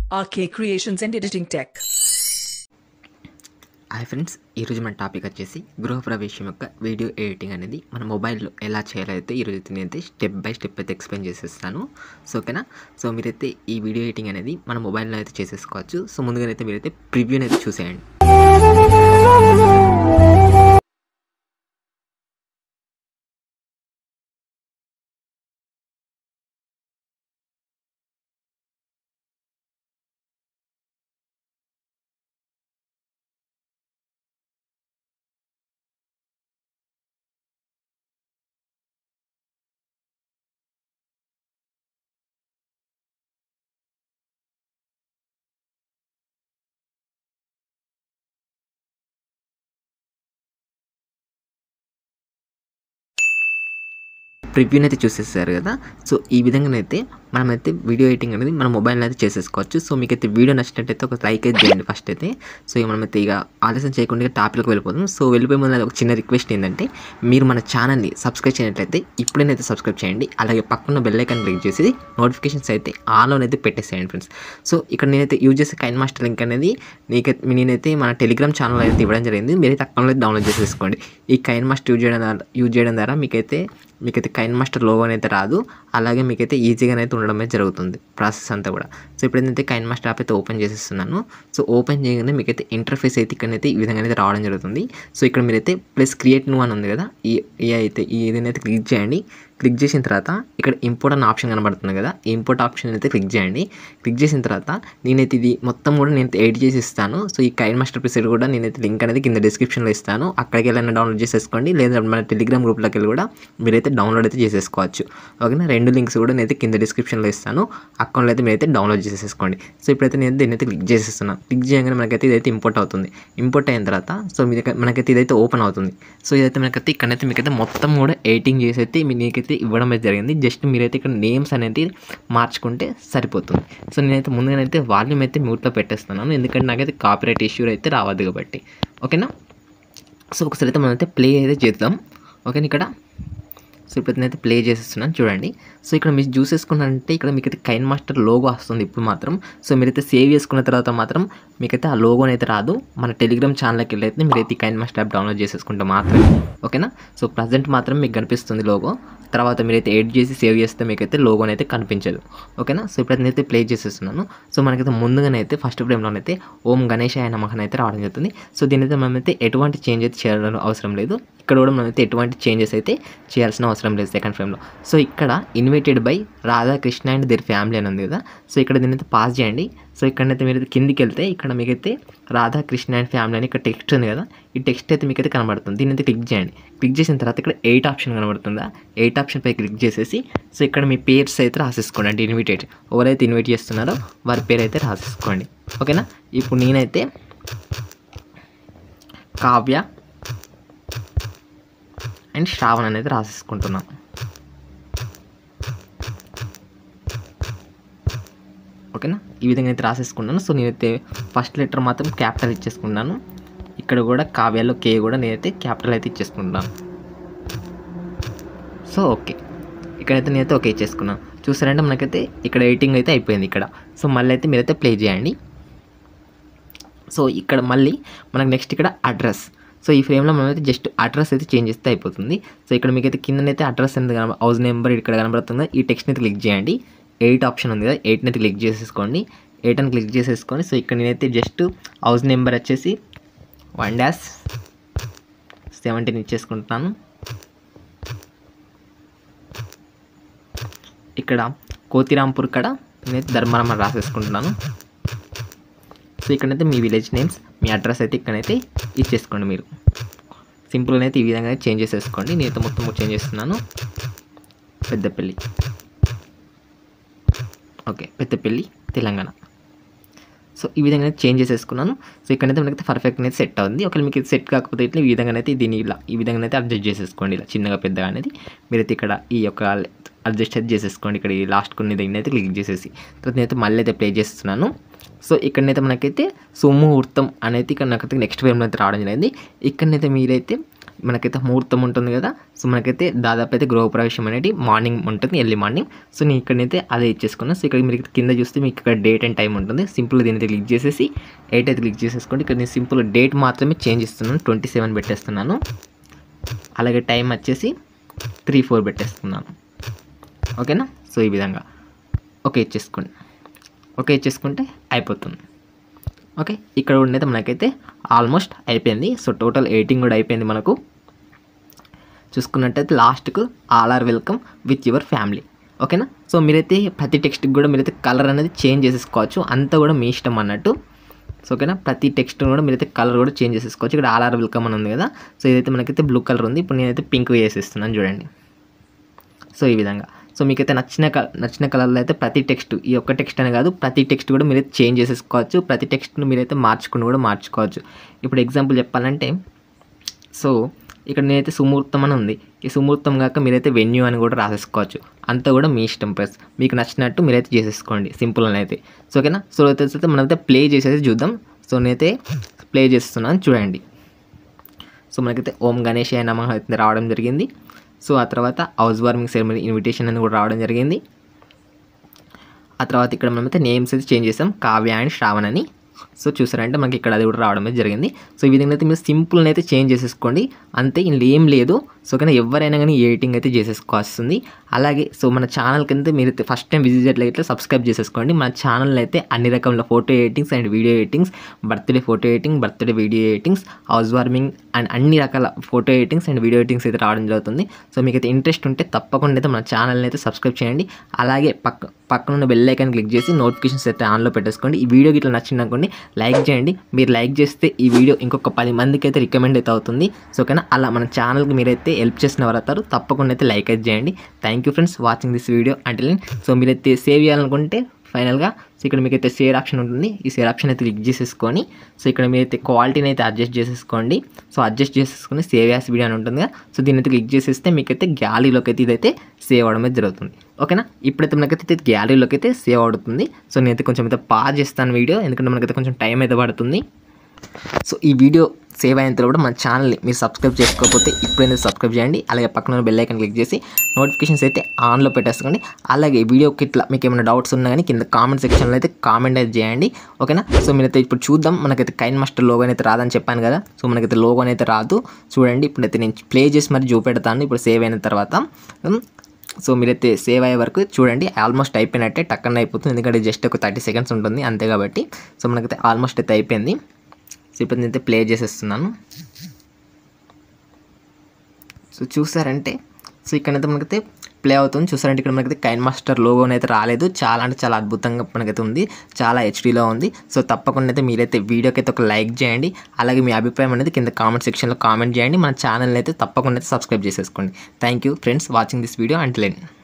RK Creations and Editing Tech. Hi friends ఈరోజు మన topic వచ్చేసి గృహప్రవేశం యొక్క వీడియో ఎడిటింగ్ అనేది మన మొబైల్లో ఎలా చేయాలో అయితే ఈరోజు అయితే నేనైతే స్టెప్ బై స్టెప్ అయితే ఎక్స్ప్లెయిన్ చేసేస్తాను సో ఓకేనా సో మీరైతే ఈ వీడియో ఎడిటింగ్ అనేది మన మొబైల్లో అయితే చేసేసుకోవచ్చు సో ముందుగానైతే మీరైతే ప్రివ్యూని అయితే చూసేయండి ప్రివ్యూని అయితే చూసేసారు కదా సో ఈ విధంగానైతే మనమైతే వీడియో ఎడిటింగ్ అనేది మన మొబైల్లో అయితే చేసేసుకోవచ్చు సో మీకైతే వీడియో నచ్చినట్టయితే ఒక లైక్ అయితే చేయండి ఫస్ట్ అయితే సో ఇక మనమైతే ఇక ఆలస్యం చేయకుండా టాపిక్కి వెళ్ళిపోతాం సో వెళ్ళిపోయే ముందు ఒక చిన్న రిక్వెస్ట్ ఏంటంటే మీరు మన ఛానల్ని సబ్స్క్రైబ్ చేయనట్లయితే ఇప్పుడైతే సబ్స్క్రైబ్ చేయండి అలాగే పక్కన బెల్ ఐకాన్ క్లిక్ చేసి నోటిఫికేషన్స్ అయితే ఆన్లో అయితే పెట్టేసేయండి ఫ్రెండ్స్ సో ఇక్కడ నేనైతే యూజ్ చేసే కైన్ మాస్టర్ లింక్ అనేది నీకైతే నేనైతే మన టెలిగ్రామ్ ఛానల్ అయితే ఇవ్వడం జరిగింది మీరైతే అక్కడ డౌన్లోడ్ చేసేసుకోండి ఈ కైన్ మాస్టర్ యూజ్ చేయడం ద్వారా యూజ్ చేయడం ద్వారా మీకైతే మీకైతే కైన్ మాస్టర్ లోగో అయితే రాదు అలాగే మీకైతే ఈజీగానైతే ఉండడమే జరుగుతుంది ప్రాసెస్ అంతా కూడా సో ఇప్పుడు ఏంటంటే కైన్ మాస్టర్ యాప్ అయితే ఓపెన్ చేసేస్తున్నాను సో ఓపెన్ చేయగానే మీకైతే ఇంటర్ఫేస్ అయితే ఇక్కడైతే ఈ విధంగా అయితే రావడం జరుగుతుంది సో ఇక్కడ మీరైతే ప్లస్ క్రియేట్ న్యూ అని ఉంది కదా ఈ ఈ అయితే ఈ ఇదైతే క్లిక్ చేయండి క్లిక్ చేసిన తర్వాత ఇక్కడ ఇంపోర్ట్ అన్న ఆప్షన్ కనబడుతుంది కదా ఈ ఇంపోర్ట్ ఆప్షన్ అయితే క్లిక్ చేయండి క్లిక్ చేసిన తర్వాత నేనైతే ఇది మొత్తం కూడా నేను ఎడిట్ చేసి ఇస్తాను సో ఈ కైన్ మాస్టర్ ప్రిసెట్ కూడా నేనైతే లింక్ అనేది కింద డిస్క్రిప్షన్లో ఇస్తాను అక్కడికి వెళ్ళిన డౌన్లోడ్ చేసేసుకోండి లేదా మన టెలిగ్రామ్ గ్రూప్లోకి వెళ్ళి కూడా మీరైతే డౌన్లోడ్ అయితే చేసేసుకోవచ్చు ఓకేనా రెండు లింక్స్ కూడా నేనైతే కింద డిస్క్రిప్షన్లో ఇస్తాను అకౌంట్లో అయితే మీరైతే డౌన్లోడ్ చేసేసుకోండి సో ఇప్పుడైతే నేను దీన్ని అయితే క్లిక్ చేసేస్తున్నాను క్లిక్ చేయగానే మనకైతే ఇదైతే ఇంపోర్ట్ అవుతుంది ఇంపోర్ట్ అయిన తర్వాత సో మీ దగ్గర మనకైతే ఇదైతే ఓపెన్ అవుతుంది సో ఇదైతే మనకైతే ఇక్కడైతే మీకైతే మొత్తం కూడా ఎడిటింగ్ చేసి అయితే మీకైతే ఇవ్వడం అయితే జరిగింది జస్ట్ మీరైతే ఇక్కడ నేమ్స్ అనేది మార్చుకుంటే సరిపోతుంది సో నేనైతే ముందుగానైతే వాల్యూమ్ అయితే మ్యూట్లో పెట్టేస్తున్నాను ఎందుకంటే నాకైతే కాపీరైట్ ఇష్యూ అయితే రావద్దు కాబట్టి ఓకేనా సో ఒకసారి అయితే మనం అయితే ప్లే అయితే చేద్దాం ఓకేనా ఇక్కడ సో ఇప్పుడు నేనైతే ప్లే చేసేస్తున్నాను చూడండి సో ఇక్కడ మీరు చూసేసుకున్నారంటే ఇక్కడ మీకైతే కైన్ మాస్టర్ లోగో వస్తుంది ఇప్పుడు మాత్రం సో మీరైతే సేవ్ చేసుకున్న తర్వాత మాత్రం మీకైతే ఆ లోగో అయితే రాదు మన టెలిగ్రామ్ ఛానల్కి వెళ్ళి అయితే మీరైతే కైన్ మాస్టర్ యాప్ డౌన్లోడ్ చేసేసుకుంటే మాత్రమే ఓకేనా సో ప్రజెంట్ మాత్రం మీకు కనిపిస్తుంది లోగో తర్వాత మీరైతే ఎడిట్ చేసి సేవ్ చేస్తే మీకైతే లోగో అయితే కనిపించదు ఓకేనా సో ఇప్పుడు నేనైతే ప్లే చేసేస్తున్నాను సో మనకైతే ముందుగానైతే ఫస్ట్ ఫ్రేమ్లోనైతే ఓం గణేష్ ఆయన మహన్ అయితే రావడం జరుగుతుంది సో దీనైతే మనమైతే ఎటువంటి చేంజ్ అయితే చేయడం అవసరం లేదు ఇక్కడ కూడా మనమైతే ఎటువంటి చేంజెస్ అయితే చేయాల్సిన అవసరం లేదు సెకండ్ ఫ్రేమ్లో సో ఇక్కడ invited by Radhakrishna and their family అని ఉంది కదా సో ఇక్కడ దీనైతే పాస్ చేయండి సో ఇక్కడైతే మీరు కిందికి వెళ్తే ఇక్కడ మీకైతే రాధాకృష్ణ అండ్ ఫ్యామిలీ అని ఇక్కడ టెక్స్ట్ ఉంది కదా ఈ టెక్స్ట్ అయితే మీకైతే కనబడుతుంది దీని అయితే క్లిక్ చేయండి క్లిక్ చేసిన తర్వాత ఇక్కడ ఎయిట్ ఆప్షన్ కనబడుతుందా ఎయిట్ ఆప్షన్ పై క్లిక్ చేసేసి సో ఇక్కడ మీ పేర్స్ అయితే రాసేసుకోండి అంటే ఇన్విటేట్ ఎవరైతే ఇన్వైట్ చేస్తున్నారో వారి పేరు అయితే రాసేసుకోండి ఓకేనా ఇప్పుడు నేనైతే కావ్య అండ్ శ్రావణ్ అనేది రాసేసుకుంటున్నాను ఓకేనా ఈ విధంగా అయితే రాసేసుకున్నాను సో నేనైతే ఫస్ట్ లెటర్ మాత్రం క్యాపిటల్ ఇచ్చేసుకున్నాను ఇక్కడ కూడా కావ్యాలో కే కూడా నేనైతే క్యాపిటల్ అయితే ఇచ్చేసుకుంటున్నాను సో ఓకే ఇక్కడైతే నేనైతే ఓకే ఇచ్చేసుకున్నాను చూసారంటే మనకైతే ఇక్కడ ఎడిటింగ్ అయితే అయిపోయింది ఇక్కడ సో మళ్ళీ అయితే మీరైతే ప్లే చేయండి సో ఇక్కడ మళ్ళీ మనకు నెక్స్ట్ ఇక్కడ అడ్రస్ సో ఈ ఫ్రేమ్లో మనమైతే జస్ట్ అడ్రస్ అయితే చేంజ్ చేస్తే అయిపోతుంది సో ఇక్కడ మీకైతే కిందనైతే అడ్రస్ ఎంత కనబ హౌస్ నెంబర్ ఇక్కడ కనబడుతుంది ఈ టెక్స్ట్ని అయితే క్లిక్ చేయండి ఎయిట్ ఆప్షన్ ఉంది కదా ఎయిట్ని అయితే క్లిక్ చేసేసుకోండి ఎయిట్ అని క్లిక్ చేసేసుకొని సో ఇక్కడ నేనైతే జస్ట్ హౌస్ నెంబర్ వచ్చేసి వన్ డాష్ సెవెంటీన్ ఇచ్చేసుకుంటున్నాను ఇక్కడ కోతిరాంపూర్ కడ నేనైతే ధర్మరామ రాసేసుకుంటున్నాను సో ఇక్కడైతే మీ విలేజ్ నేమ్స్ మీ అడ్రస్ అయితే ఇక్కడైతే ఇచ్చేసుకోండి మీరు సింపుల్గా అయితే ఈ విధంగా చేంజ్ చేసేసుకోండి నేనైతే మొత్తం చేంజ్ చేస్తున్నాను పెద్దపల్లి ఓకే పెద్దపల్లి తెలంగాణ సో ఈ విధంగా అయితే చేంజ్ చేసేసుకున్నాను సో ఇక్కడైతే మనకైతే పర్ఫెక్ట్ అనేది సెట్ అవుతుంది ఒకవేళ మీకు సెట్ కాకపోతే ఇట్లా ఈ విధంగా అయితే దీన్ని ఇలా ఈ విధంగా అయితే అడ్జస్ట్ చేసేసుకోండి ఇలా చిన్నగా పెద్దగా అనేది మీరైతే ఇక్కడ ఈ యొక్క అడ్జస్ట్ అయితే చేసేసుకోండి ఇక్కడ ఈ లాస్ట్ కొన్ని దగ్గర అయితే క్లిక్ చేసేసి తర్వాత నేనైతే మళ్ళీ అయితే ప్లే చేస్తున్నాను సో ఇక్కడనైతే మనకైతే సుముహూర్తం అనేది ఇక్కడ నాకైతే నెక్స్ట్ ఫ్రేమ్లో అయితే రావడం జరిగింది ఇక్కడనైతే మీరైతే మనకైతే ముహూర్తం ఉంటుంది కదా సో మనకైతే దాదాపు అయితే గృహప్రవేశం అనేది మార్నింగ్ ఉంటుంది ఎర్లీ మార్నింగ్ సో నేను ఇక్కడైతే అదే ఇచ్చేసుకున్నాను సో ఇక్కడ మీరు కింద చూస్తే మీకు ఇక్కడ డేట్ అండ్ టైం ఉంటుంది సింపుల్ దీని అయితే క్లిక్ చేసేసి ఎయిట్ అయితే క్లిక్ చేసేసుకోండి ఇక్కడ నేను సింపుల్ డేట్ మాత్రమే చేంజ్ ఇస్తున్నాను ట్వంటీ సెవెన్ పెట్టేస్తున్నాను అలాగే టైం వచ్చేసి త్రీ ఫోర్ పెట్టేస్తున్నాను ఓకేనా సో ఈ విధంగా ఓకే ఇచ్చేసుకోండి ఓకే ఇచ్చేసుకుంటే అయిపోతుంది ఓకే ఇక్కడ ఉండేది మనకైతే ఆల్మోస్ట్ అయిపోయింది సో టోటల్ ఎయిటింగ్ కూడా అయిపోయింది మనకు చూసుకున్నట్టయితే లాస్ట్కు all are welcome with your family ఓకేనా సో మీరైతే ప్రతి టెక్స్ట్కి కూడా మీరైతే కలర్ అనేది చేంజ్ చేసేసుకోవచ్చు అంతా కూడా మీ ఇష్టం అన్నట్టు సో ఓకేనా ప్రతి టెక్స్ట్ కూడా మీరైతే కలర్ కూడా చేంజ్ చేసేసుకోవచ్చు ఇక్కడ ఆల్ ఆర్ వెల్కమ్ అని ఉంది కదా సో ఇదైతే మనకైతే బ్లూ కలర్ ఉంది ఇప్పుడు నేనైతే పింక్ వేసేస్తున్నాను చూడండి సో ఈ విధంగా సో మీకైతే నచ్చిన కలర్ నచ్చిన కలర్లో అయితే ప్రతి టెక్స్ట్ ఈ ఒక్క టెక్స్ట్ అనే కాదు ప్రతి టెక్స్ట్ కూడా మీరైతే చేంజ్ చేసేసుకోవచ్చు ప్రతి టెక్స్ట్ను మీరైతే మార్చుకుని కూడా మార్చుకోవచ్చు ఇప్పుడు ఎగ్జాంపుల్ చెప్పాలంటే సో ఇక్కడ నేనైతే సుముహూర్తం అని ఉంది ఈ సుముహూర్తం కాక మీరైతే వెన్యూ అని కూడా రాసేసుకోవచ్చు అంతా కూడా మీ ఇష్టం ప్లస్ మీకు నచ్చినట్టు మీరైతే చేసేసుకోండి సింపుల్ అని అయితే సో ఓకేనా సో అయితే మనమైతే ప్లే చేసేసి చూద్దాం సో నేనైతే ప్లే చేస్తున్నాను చూడండి సో మనకైతే ఓం గణేష్ నమ అయితే రావడం జరిగింది సో ఆ తర్వాత హౌస్ వార్మింగ్ సెరమనీ ఇన్విటేషన్ అని కూడా రావడం జరిగింది ఆ తర్వాత ఇక్కడ మనమైతే నేమ్స్ అయితే చేంజ్ చేసాం కావ్య అండ్ శ్రావణ్ అని సో చూసారంటే మనకి ఇక్కడ అది కూడా రావడం అయితే జరిగింది సో ఈ విధంగా అయితే మీరు సింపుల్ అయితే చేంజ్ చేసేసుకోండి అంతే ఇందులో ఏం లేదు సో కానీ ఎవరైనా కానీ ఎడిటింగ్ అయితే చేసేసుకోవాల్సింది అలాగే సో మన ఛానల్కి అయితే మీరు ఫస్ట్ టైం విజిట్ చేయట్లయితే సబ్స్క్రైబ్ చేసేసుకోండి మన ఛానల్ అయితే అన్ని రకముల photo editings and video editings birthday photo editing birthday video editings house warming and అన్ని రకాల photo editings and video editings అయితే రావడం జరుగుతుంది సో మీకు అయితే ఇంట్రెస్ట్ ఉంటే తప్పకుండా అయితే మన ఛానల్ని అయితే సబ్స్క్రైబ్ చేయండి అలాగే పక్క పక్కన ఉన్న బెల్ ఐకాన్ క్లిక్ చేసి నోటిఫికేషన్స్ అయితే ఆన్లో పెట్టేసుకోండి ఈ వీడియో ఇట్లా నచ్చింది అనుకోండి లైక్ చేయండి మీరు లైక్ చేస్తే ఈ వీడియో ఇంకొక పది మందికి అయితే రికమెండ్ అయితే అవుతుంది సో ఓకేనా అలా మన ఛానల్కి మీరైతే హెల్ప్ చేసిన వారు అవుతారు తప్పకుండా అయితే లైక్ అయితే చేయండి thank you friends watching this video అంటే సో మీరైతే సేవ్ చేయాలనుకుంటే ఫైనల్గా సో ఇక్కడ మీకైతే షేర్ ఆప్షన్ ఉంటుంది ఈ షేర్ ఆప్షన్ అయితే క్లిక్ చేసేసుకొని సో ఇక్కడ మీరైతే క్వాలిటీని అయితే అడ్జస్ట్ చేసేసుకోండి సో అడ్జస్ట్ చేసేసుకొని సేవ్ యాస్ వీడియో అని ఉంటుంది కదా సో దీని అయితే క్లిక్ చేసేస్తే మీకైతే గ్యాలరీలోకి అయితే ఇదైతే సేవ్ అవడం అయితే జరుగుతుంది ఓకేనా ఇప్పుడైతే మనకైతే గ్యాలరీలోకి అయితే సేవ్ అవుతుంది సో నేనైతే కొంచెం అయితే పాజ్ చేస్తాను వీడియో ఎందుకంటే మనకైతే కొంచెం టైం అయితే పడుతుంది సో ఈ వీడియో సేవ్ అయిన తర్వాత మన ఛానల్ని మీరు సబ్స్క్రైబ్ చేసుకోకపోతే ఇప్పుడైనా సబ్స్క్రైబ్ చేయండి అలాగే పక్కన ఉన్న బెల్ ఐకాన్ క్లిక్ చేసి నోటిఫికేషన్స్ అయితే ఆన్లో పెట్టేసుకోండి అలాగే వీడియోకి ఇట్లా మీకు ఏమైనా డౌట్స్ ఉన్నా కానీ కింద కామెంట్ సెక్షన్లో అయితే కామెంట్ అయితే చేయండి ఓకేనా సో మీరైతే ఇప్పుడు చూద్దాం మనకైతే కైన్ మాస్టర్ లోగో అయితే రాదని చెప్పాను కదా సో మనకైతే లోగో అయితే రాదు చూడండి ఇప్పుడైతే నేను ప్లే చేసి మరి చూపెడతాను ఇప్పుడు సేవ్ అయిన తర్వాత ఉమ్, సో మీరైతే సేవ్ అయ్యే వరకు చూడండి ఆల్మోస్ట్ అయిపోయినట్టే టక్కన అయిపోతుంది ఎందుకంటే జస్ట్ ఒక థర్టీ సెకండ్స్ ఉంటుంది అంతే కాబట్టి సో మనకైతే ఆల్మోస్ట్ అయితే అయిపోయింది సో ఇప్పుడు నేనైతే ప్లే చేసేస్తున్నాను సో చూసారంటే సో ఇక్కడైతే మనకైతే ప్లే అవుతుంది చూసారంటే ఇక్కడ మనకైతే కైన్ మాస్టర్ లోగో అయితే రాలేదు చాలా అంటే చాలా అద్భుతంగా మనకైతే ఉంది చాలా హెచ్డీలో ఉంది సో తప్పకుండా అయితే మీరైతే వీడియోకి అయితే ఒక లైక్ చేయండి అలాగే మీ అభిప్రాయం అనేది కింద కామెంట్ సెక్షన్లో కామెంట్ చేయండి మన ఛానల్ని అయితే తప్పకుండా అయితే సబ్స్క్రైబ్ చేసేసుకోండి thank you friends watching this video and లెన్